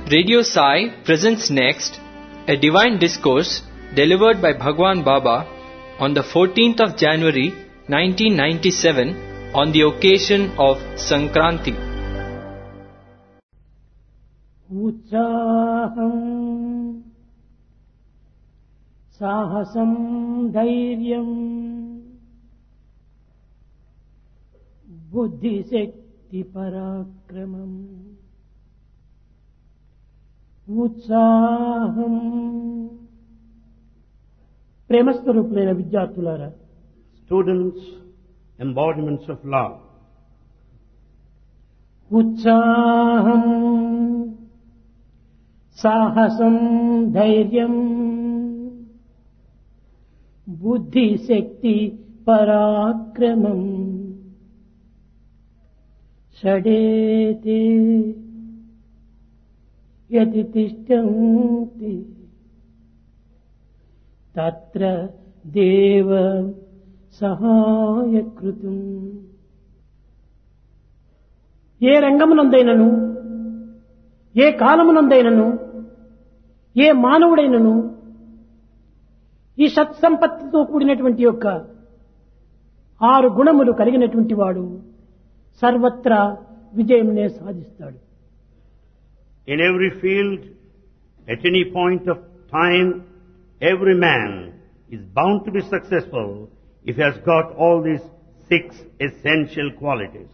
Radio Sai presents next a divine discourse delivered by Bhagwan Baba on the 14th of January 1997 on the occasion of Sankranti. ఉత్సాహం సాహసం ధైర్యం బుద్ధిశక్తి పరాక్రమం ఉత్సాహం ప్రేమస్వరూపులైన విద్యార్థులారా students, embodiments of love. ఉత్సాహం సాహసం ధైర్యం బుద్ధిశక్తి పరాక్రమం షడేతే యతి తిష్టంతి తత్ర దేవ సహాయకృతం ఏ రంగమునందైనను ఏ కాలమునందైనను ఏ మానవుడైనను ఈ సత్సంపత్తితో కూడినటువంటి యొక్క ఆరు గుణములు కలిగినటువంటి వాడు సర్వత్రా విజయంనే సాధిస్తాడు In every field, at any point of time, every man is bound to be successful if he has got all these six essential qualities.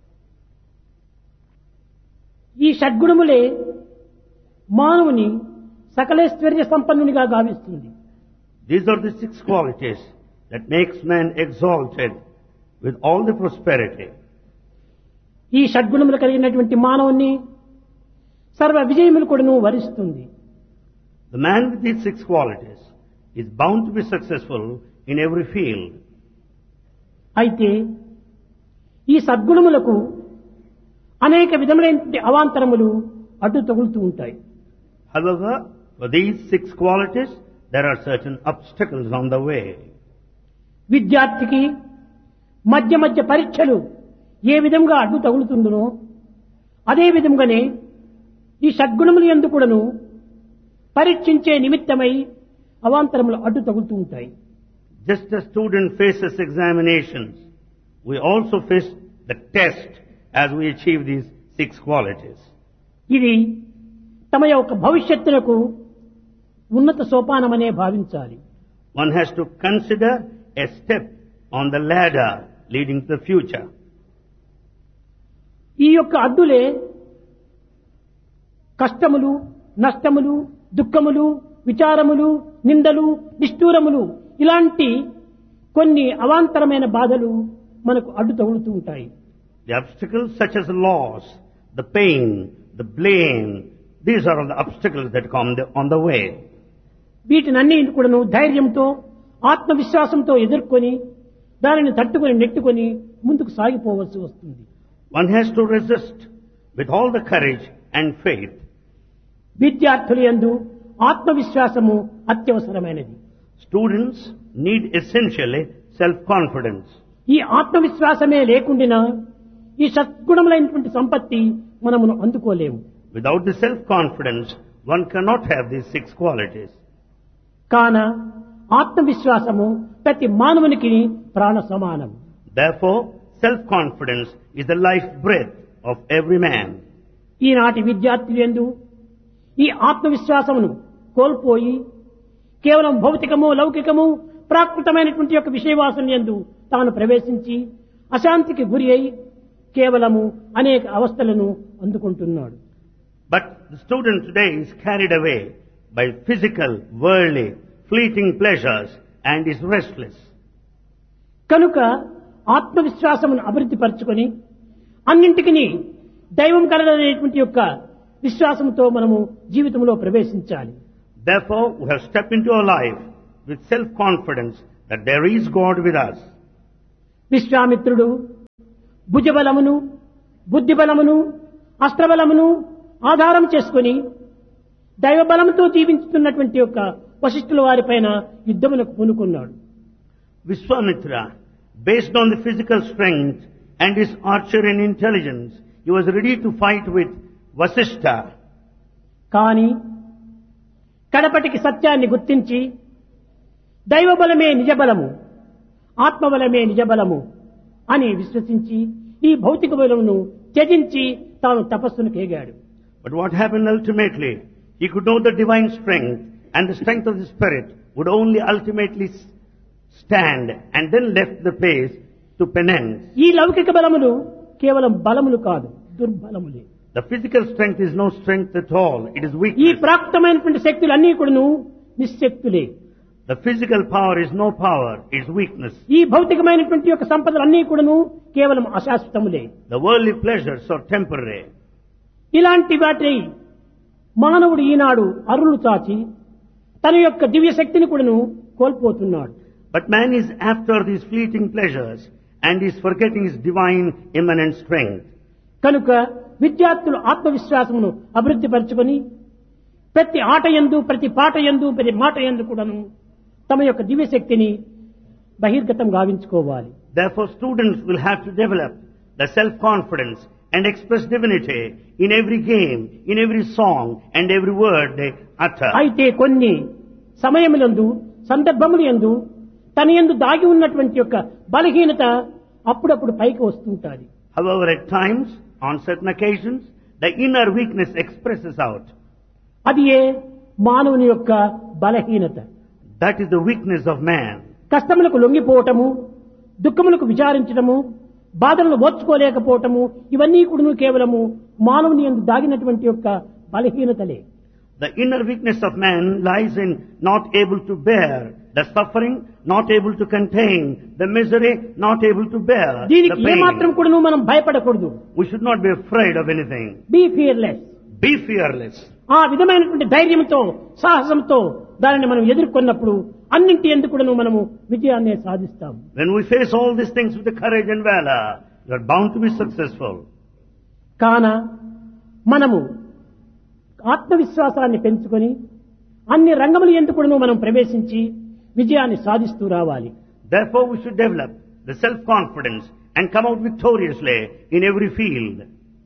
ఈ షడ్గుణములే మానవుని సకలేశ్వర్య సంపన్నునిగా గావిస్తుంది These are the six qualities that makes man exalted with all the prosperity. ఈ షడ్గుణములు కలిగినటువంటి మానవుని సర్వ విజయములు కూడాను వరిస్తుంది The man with these six qualities is bound to be successful in every field. అయితే ఈ సద్గుణములకు అనేక విధములైన అవాంతరములు అడ్డు తగులుతూ ఉంటాయి However, for these six qualities, there are certain obstacles on the way. విద్యార్థికి మధ్య మధ్య పరీక్షలు ఏ విధంగా అడ్డు తగులుతుందో అదే విధంగానే ఈ సద్గుణములు ఎందు కూడాను పరీక్షించే నిమిత్తమై అవాంతరములు అడ్డు తగులుతూ ఉంటాయి Just as student faces examinations, we also face the test as we achieve these six qualities. ఇది తమ యొక్క భవిష్యత్తునకు ఉన్నత సోపానమనే భావించాలి One has to consider a step on the ladder leading to the future. ఈ యొక్క అడ్డులే కష్టములు నష్టములు దుఃఖములు విచారములు నిందలు నిష్ఠూరములు ఇలాంటి కొన్ని అవాంతరమైన బాధలు మనకు అడ్డు తగులుతూ ఉంటాయి The obstacles such as loss, the pain, the blame, these are all the obstacles that come the- on the way. వీటినన్ని కూడాను ధైర్యంతో ఆత్మవిశ్వాసంతో ఎదుర్కొని దానిని తట్టుకొని నెట్టుకొని ముందుకు సాగిపోవలసి వస్తుంది One has to resist with all the courage and faith. విద్యార్థుల యందు ఆత్మవిశ్వాసము అత్యవసరమైనది Students need essentially self-confidence. ఈ ఆత్మవిశ్వాసమే లేకుండినా ఈ సద్గుణములైనటువంటి సంపత్తి మనమును అందుకోలేము Without the self-confidence, one cannot have these six qualities. కాన ఆత్మవిశ్వాసము ప్రతి మానవునికి ప్రాణ సమానం Therefore, self-confidence is the life breath of every man. ఈనాటి విద్యార్థులందు ఈ ఆత్మవిశ్వాసమును కోల్పోయి కేవలం భౌతికము లౌకికము ప్రాకృతమైనటువంటి యొక్క విషయవాసన ఎందు తాను ప్రవేశించి అశాంతికి గురి అయి కేవలము అనేక అవస్థలను అందుకుంటున్నాడు But the student today is carried away by physical, worldly, fleeting pleasures and is restless. కనుక ఆత్మవిశ్వాసమును అభివృద్ధి పరచుకొని అన్నింటికి దైవం కలదనేటువంటి యొక్క విశ్వాసంతో మనము జీవితంలో ప్రవేశించాలి Therefore, we have stepped into our life with self-confidence that there is God with us. విశ్వామిత్రుడు భుజబలమును బుద్ధిబలమును అస్త్రబలమును ఆధారం చేసుకొని దైవబలముతో జీవించుతున్నటువంటి యొక్క వశిష్ఠుల వారిపైన యుద్ధమునకు పూనుకున్నాడు Vishwamitra, based on the physical strength and his archery and intelligence, he was ready to fight with Vasishtha. కానీ కడపటికి సత్యాన్ని గుర్తించి దైవబలమే నిజబలము ఆత్మబలమే నిజబలము అని విశ్వసించి ఈ భౌతిక బలమును త్యజించి తాను తపస్సును కేగాడు But what happened ultimately? He could know the divine strength and the strength of the Spirit would only ultimately s- stand and then left the place to penance. ఈ లౌకిక బలములు కేవలం బలములు కాదు దుర్బలములే The physical strength is no strength at all. It is ఈ weakness. ప్రాప్తమైనటువంటి శక్తులు అన్ని కూడాను నిశ్శక్తులే The physical power is no power. It is weakness. ఈ భౌతికమైనటువంటి యొక్క సంపదలు అన్ని కూడాను కేవలం అశాశ్వతములే The worldly pleasures are temporary. ఇలాంటి వాటి మానవుడు ఈనాడు అరులు చాచి తన యొక్క దివ్య శక్తిని కూడాను కోల్పోతున్నాడు But man is after these fleeting pleasures and is forgetting his divine immanent strength. కనుక విద్యార్థులు ఆత్మవిశ్వాసమును అభివృద్ధి పరచుకొని ప్రతి ఆట ఎందు ప్రతి పాట ఎందు ప్రతి మాట ఎందు కూడాను తమ యొక్క దివ్య శక్తిని బహిర్గతం గావించుకోవాలి Therefore, students will have to develop the self-confidence and express divinity in every game, in every song, and every word they utter. అయితే కొన్ని సమయములందు సందర్భములు ఎందు తన ఎందు దాగి ఉన్నటువంటి యొక్క బలహీనత అప్పుడప్పుడు పైకి వస్తుంటాది However, at times, on certain occasions, the inner weakness expresses out. అది ఏ మానవుని యొక్క బలహీనత That is the weakness of man. కష్టములకు లొంగిపోవటము దుఃఖములకు విచారించడము బాధలను ఓర్చుకోలేకపోవటము ఇవన్నీ కూడా కేవలము మానవుని ఎందు దాగినటువంటి యొక్క బలహీనతలే The inner weakness of man lies in not able to bear the suffering, not able to contain the misery, not able to bear the దీనికి ఏమాత్రం pain. కూడా మనం భయపడకూడదు We should not be afraid of anything. Be fearless Be fearless. ఆ విధమైనటువంటి ధైర్యంతో సాహసంతో దానిని మనం ఎదుర్కొన్నప్పుడు అన్నింటి ఎందుకు కూడాను మనము విజయాన్ని సాధిస్తాం When we face all these things with the courage and valor, you are bound to be successful. కాన మనము ఆత్మవిశ్వాసాన్ని పెంచుకొని అన్ని రంగములు ఎందుకు కూడాను మనం ప్రవేశించి విజయాన్ని సాధిస్తూ రావాలి Therefore, we should develop the self-confidence and come out victoriously in every field.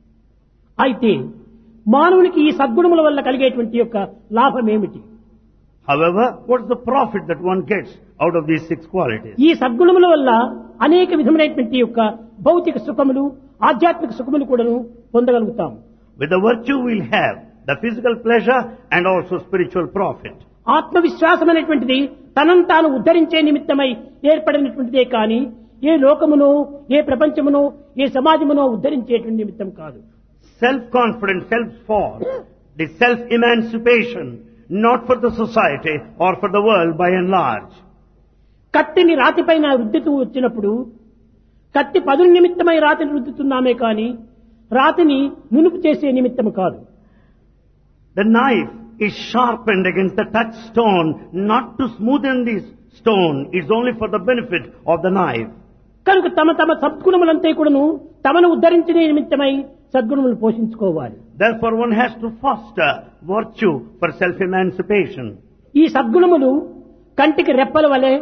అయితే మానవునికి ఈ సద్గుణముల వల్ల కలిగేటువంటి యొక్క లాభం ఏమిటి However, what's the profit that one gets out of these six qualities? ఈ సద్గుణముల వల్ల అనేక విధమైనటువంటి యొక్క భౌతిక సుఖములు ఆధ్యాత్మిక సుఖములు కూడాను పొందగలుగుతాం With the virtue we'll have the physical pleasure and also spiritual profit. ఆత్మవిశ్వాసం అనేటువంటిది తనను తాను ఉద్ధరించే నిమిత్తమై ఏర్పడినటువంటిదే కానీ ఏ లోకమునో ఏ ప్రపంచమునో ఏ సమాజమునో ఉద్ధరించేటువంటి నిమిత్తం కాదు Self-confidence, self-force, the self-emancipation, not for the society or for the world by and large. కత్తిని రాతిపైన రుద్దుతూ వచ్చినప్పుడు కత్తి పదుల నిమిత్తమై రాతిని రుద్దుతున్నామే కానీ రాతిని నునుపు చేసే నిమిత్తము కాదు The knife is sharpened against the touchstone, not to smoothen this stone. It's only for the benefit of the knife. కనుక తమ తమ సద్గుణములంతా కూడాను తమను ఉద్ధరించే నిమిత్తమై సద్గుణములు పోషించుకోవాలి Therefore, one has to foster virtue for self-emancipation. ఈ సద్గుణములు కంటికి రెప్పల వలె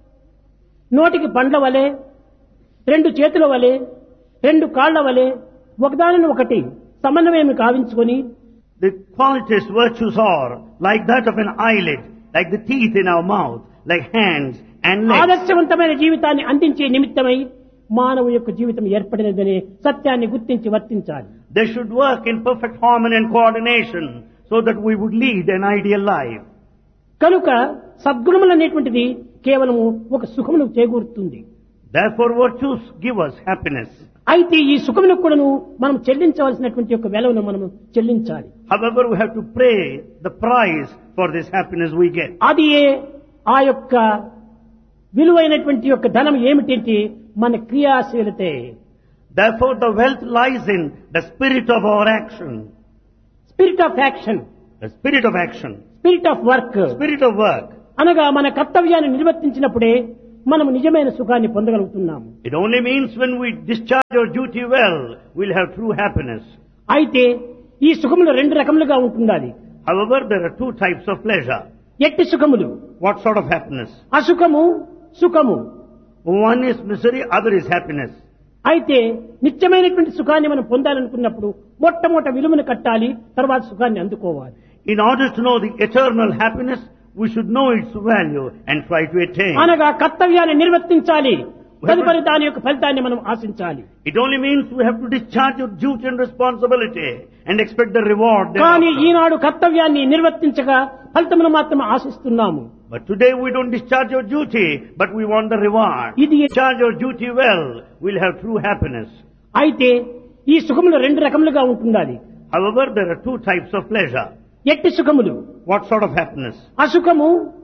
నోటికి పండ్ల వలె రెండు చేతుల వలె రెండు కాళ్ల వలె ఒకదానిని ఒకటి సమన్వయం కావించుకొని The qualities, virtues are like that of an eyelid, like the teeth in our mouth, like hands and legs. ఆదర్శవంతమైన జీవితాన్ని అందించే నిమిత్తమై మానవు యొక్క జీవితం ఏర్పడినదనే సత్యాన్ని గుర్తించి వర్తించాలి They should work in perfect harmony and coordination so that we would lead an ideal life. కనుక సద్గుణములు అనేటువంటిది కేవలము ఒక సుఖమును చేకూరుతుంది Therefore, virtues give us happiness. అయితే ఈ సుఖమును కూడాను మనం చెల్లించవలసినటువంటి యొక్క వెలవును మనము చెల్లించాలి However, we have to pay the price for this happiness we get. అది ఏ ఆ యొక్క విలువైనటువంటి యొక్క ధనం ఏమిటంటే మన క్రియాశీలతే Therefore, the wealth lies in the spirit of our action, spirit of action the spirit of action, spirit of work spirit of work. అనగా మన కర్తవ్యాన్ని నిర్వర్తించినప్పుడే మనము నిజమైన సుఖాన్ని పొందగలుగుతున్నాము It only means when we discharge our duty well, we'll have true happiness. అయితే ఈ సుఖములు రెండు రకములుగా ఉంటుండాలి However, there are two types of pleasure. ఎట్టి సుఖములు What sort of happiness? అసుఖము సుఖము One is misery, other is happiness. అయితే నిత్యమైనటువంటి సుఖాన్ని మనం పొందాలనుకున్నప్పుడు మొట్టమొదట విలువను కట్టాలి తర్వాత సుఖాన్ని అందుకోవాలి In order to know the eternal happiness, we should know its value and try to attain. అనగా కర్తవ్యాన్ని నిర్వర్తించాలి తదుపరి దాని యొక్క ఫలితాన్ని మనం ఆశించాలి It only means we have to discharge your duty and responsibility and expect the reward. కానీ thereafter. ఈనాడు కర్తవ్యాన్ని నిర్వర్తించగా ఫలితమును మాత్రం ఆశిస్తున్నాము But today we don't discharge your duty, but we want the reward. ఇది Discharge your duty well, we'll have true happiness. అయితే ఈ సుఖములు రెండు రకములుగా ఉంటున్నది However, there are two types of pleasure. ఎట్టి సుఖములు What sort of happiness? అసుఖము